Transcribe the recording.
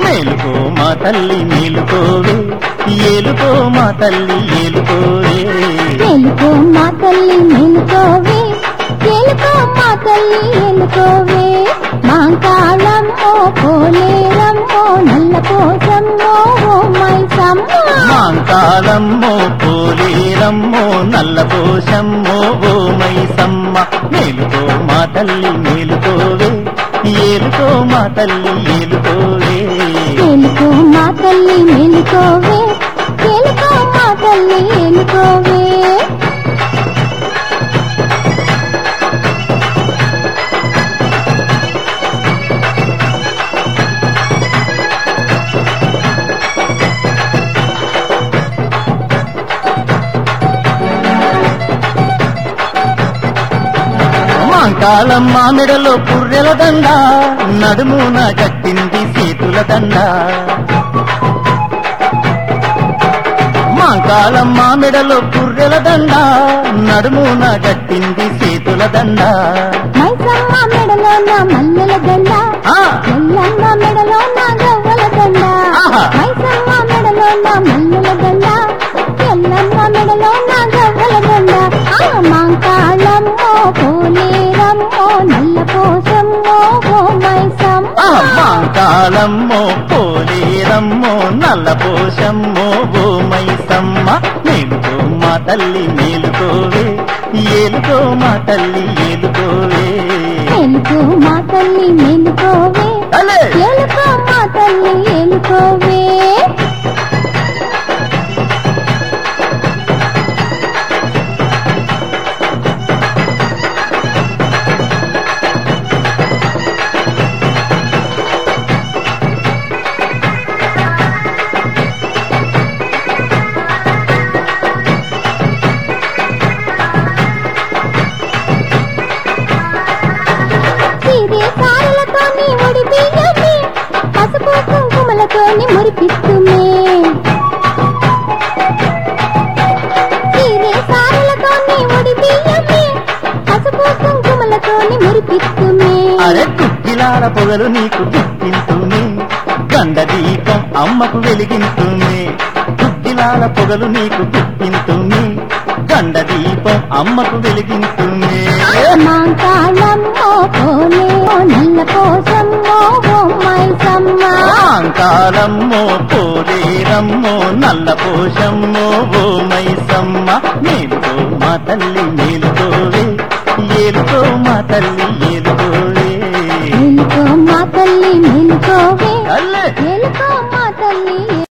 మేలుకో మా తల్లి మేలుకోవే ఏలుకో మా తల్లి ఏలుకోవే మేలుకో మా తల్లి మేలుకోవే ఏలుకో మా తల్లి ఏలుకోవే మాంకాళమ్మో పోలేరమ్మో నల్ల పోసమ్మో ఓ మైసమ్మ మాంకాలమ్మో పోలేరమ్మో నల్ల పోషమ్మో ఓ మైసమ్మ మేలుకో మా తల్లి మేలుకోవే ఏలుకో మా తల్లి ఏలుకోవే ఏలుకో మా తల్లి మేలుకోవే ఏలుకో మా తల్లి ఏలుకోవే మాంకాలమ్మ మెడలో పుర్రెల దండ నడుమున కట్టింది చేతుల దండ మాంకాలమ్మ మెడలో పుర్రెల దండ నడుమున కట్టింది చేతుల దండ మైసమ్మ మెడలో నా మల్లెల దండ ఆ ఎల్లమ్మ మెడలో నా గవ్వల దండ ఆహా. మైసమ్మ మెడలో నా మల్లెల దండ ఎల్లమ్మ మెడలో నా గవ్వల దండ ఆ మాంకాళమ్మో పోలేరమ్మో నల్ల పోసమ్మో ఓ మైసమ్మ ఆ మాంకాలమ్మో పోలేరమ్మో నల్ల పోషమ్మో ఓ మైసమ్మ మేలుకో మా తల్లి మేలుకోవే ఏలుకో మా తల్లి ఏలుకోవే ఏలుకో మా తల్లి మేలుకోవే అలే ఏలుకో మా తల్లి ఏలుకోవే సిరి సారలతోని ఒడి బియ్యమే పసుపు కుంకుమలతోని మురిపిస్తుమే సిరి సారలతోని ఒడి బియ్యమే పసుపు కుంకుమలతోని మురిపిస్తుమే అరే కుక్కిలాల పొగలు నీకు గుర్తింతునే గండ దీపం అమ్మకు వెలిగింతునే కుక్కిలాల పొగలు నీకు గుర్తింతునే గండ దీపం అమ్మకు వెలిగింతునే మాంకాళమ్మో పోలే ఓ నల్ల కోసమ్మో ఓ మైసమ్మ మాంకాలమ్మో పోలేరమ్మో నల్ల పోషమ్మో ఓ మైసమ్మ మేలుకో మా తల్లి మేలుకోవే ఏలుకో మా తల్లి